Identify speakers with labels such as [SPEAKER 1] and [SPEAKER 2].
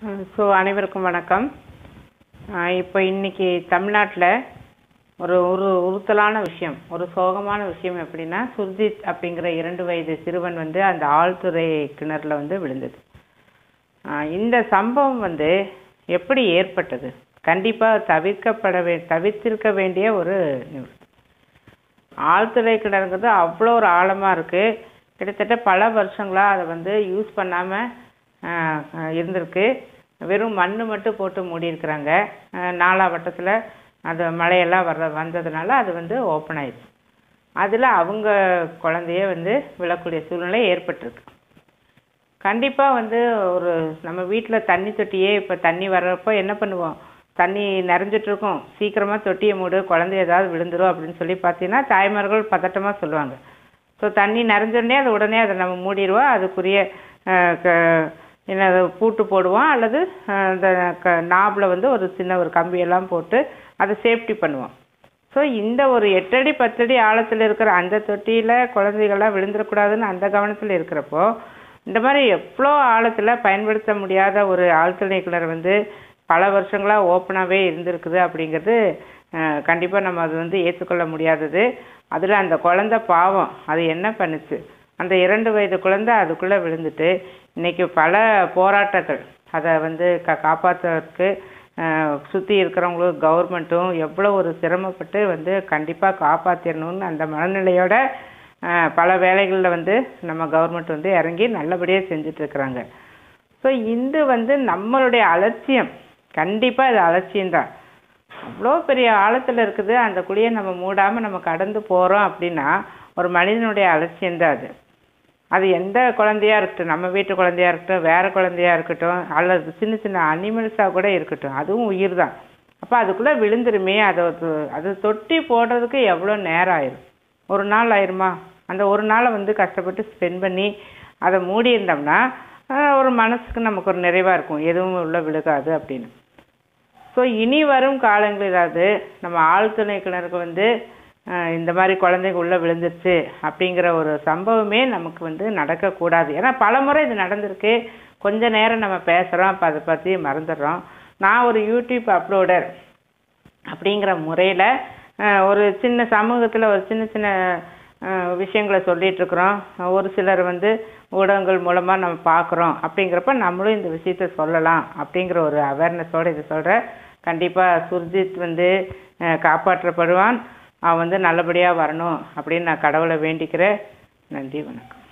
[SPEAKER 1] so அனைவருக்கும் வணக்கம் இப்போ இன்னைக்கு தமிழ்நாட்டில் ஒரு ஒரு உறுத்தலான விஷயம் ஒரு சோகமான விஷயம் எப்படின்னா சுர்ஜித் அப்படிங்கிற இரண்டு வயது சிறுவன் வந்து அந்த ஆழ்துறை கிணறுல வந்து விழுந்தது ஆஹ் இந்த சம்பவம் வந்து எப்படி ஏற்பட்டது கண்டிப்பாக தவிர்க்கப்பட வே தவிர்த்திருக்க வேண்டிய ஒரு நியூஸ் ஆழ்துளை கிணறுங்கிறது அவ்வளோ ஒரு ஆழமாக இருக்குது கிட்டத்தட்ட பல வருஷங்களாக அதை வந்து யூஸ் பண்ணாமல் இருந்திருக்கு வெறும் மண் மட்டும் போட்டு மூடியிருக்கிறாங்க நாலா வட்டத்தில் அது மழையெல்லாம் வர்ற வந்ததுனால அது வந்து ஓப்பன் ஆயிடுச்சு அதில் அவங்க குழந்தைய வந்து விழக்கூடிய சூழ்நிலை ஏற்பட்டிருக்கு கண்டிப்பாக வந்து ஒரு நம்ம வீட்டில் தண்ணி தொட்டியே இப்போ தண்ணி வர்றப்போ என்ன பண்ணுவோம் தண்ணி நிறைஞ்சிட்டு இருக்கும் சீக்கிரமாக தொட்டியை மூடு குழந்தை ஏதாவது விழுந்துரும் அப்படின்னு சொல்லி பார்த்தீங்கன்னா தாய்மார்கள் பதட்டமாக சொல்லுவாங்க ஸோ தண்ணி நிறைஞ்சோடனே அது உடனே அதை நம்ம மூடிடுவோம் அதுக்குரிய அஹ், க- என்ன அது பூட்டு போடுவோம் அல்லது அஹ், இந்த க நாபில் வந்து ஒரு சின்ன ஒரு கம்பியெல்லாம் போட்டு அதை சேஃப்டி பண்ணுவோம் ஸோ இந்த ஒரு எட்டடி பத்தடி ஆழத்தில் இருக்கிற அந்த தொட்டியில் குழந்தைகள்லாம் விழுந்துடக்கூடாதுன்னு அந்த கவனத்தில் இருக்கிறப்போ இந்த மாதிரி எவ்வளோ ஆழத்தில் பயன்படுத்த முடியாத ஒரு ஆழ்துளை கிணறு வந்து பல வருஷங்களாக ஓப்பனாகவே இருந்திருக்குது அப்படிங்கிறது கண்டிப்பாக நம்ம அது வந்து ஏற்றுக்கொள்ள முடியாதது அதில் அந்த குழந்தை பாவம் அது என்ன பண்ணுச்சு அந்த இரண்டு வயது குழந்தை அதுக்குள்ளே விழுந்துட்டு இன்னைக்கு பல போராட்டங்கள் அதை வந்து க காப்பாற்றுறதுக்கு சுற்றி இருக்கிறவங்களும் கவர்மெண்ட்டும் எவ்வளோ ஒரு சிரமப்பட்டு வந்து கண்டிப்பாக காப்பாற்றிடணும்னு அந்த மனநிலையோட அஹ், பல வேலைகளில் வந்து நம்ம கவர்மெண்ட் வந்து இறங்கி நல்லபடியாக செஞ்சிட்ருக்குறாங்க ஸோ இது வந்து நம்மளுடைய அலட்சியம் கண்டிப்பாக இது அலட்சியம்தான் அவ்வளோ பெரிய ஆழத்தில் இருக்குது அந்த குழியை நம்ம மூடாமல் நம்ம கடந்து போகிறோம் அப்படின்னா ஒரு மனிதனுடைய அலட்சியம்தான் அது அது எந்த குழந்தையா இருக்கட்டும் நம்ம வீட்டு குழந்தையா இருக்கட்டும் வேற குழந்தையா இருக்கட்டும் அல்லது சின்ன சின்ன அனிமல்ஸாக கூட இருக்கட்டும் அதுவும் உயிர் தான் அப்போ அதுக்குள்ளே விழுந்துருமே அதை ஒரு- அது தொட்டி போடுறதுக்கு எவ்வளோ நேரம் ஆயிரும் ஒரு நாள் ஆயிருமா அந்த ஒரு நாளை வந்து கஷ்டப்பட்டு ஸ்பெண்ட் பண்ணி அதை மூடி இருந்தோம்னா ஆஹ், ஒரு மனசுக்கு நமக்கு ஒரு நிறைவாக இருக்கும் எதுவும் உள்ள விழுகாது அப்படின்னு ஸோ இனி வரும் காலங்களிலாவது நம்ம ஆழ்துணை கிணறுக்கு வந்து அஹ், இந்த மாதிரி குழந்தைங்க உள்ளே விழுந்துருச்சு அப்படிங்கிற ஒரு சம்பவமே நமக்கு வந்து நடக்கக்கூடாது ஏன்னா பல முறை இது நடந்திருக்கு கொஞ்ச நேரம் நம்ம பேசுகிறோம் அப்போ அதை பற்றி மறந்துடுறோம் நான் ஒரு யூடியூப் அப்லோடர் அப்படிங்கிற முறையில் ஒரு சின்ன சமூகத்தில் ஒரு சின்ன சின்ன அஹ், விஷயங்களை சொல்லிட்டு இருக்கிறோம் ஒரு சிலர் வந்து ஊடகங்கள் மூலமாக நம்ம பார்க்குறோம் அப்படிங்கிறப்ப நம்மளும் இந்த விஷயத்த சொல்லலாம் அப்படிங்கிற ஒரு அவேர்னஸோடு இது சொல்கிறேன் கண்டிப்பாக சுர்ஜித் வந்து அஹ், காப்பாற்றப்படுவான் அவன் வந்து நல்லபடியாக வரணும் அப்படின்னு நான் கடவுளை வேண்டிக்கிறேன் நன்றி வணக்கம்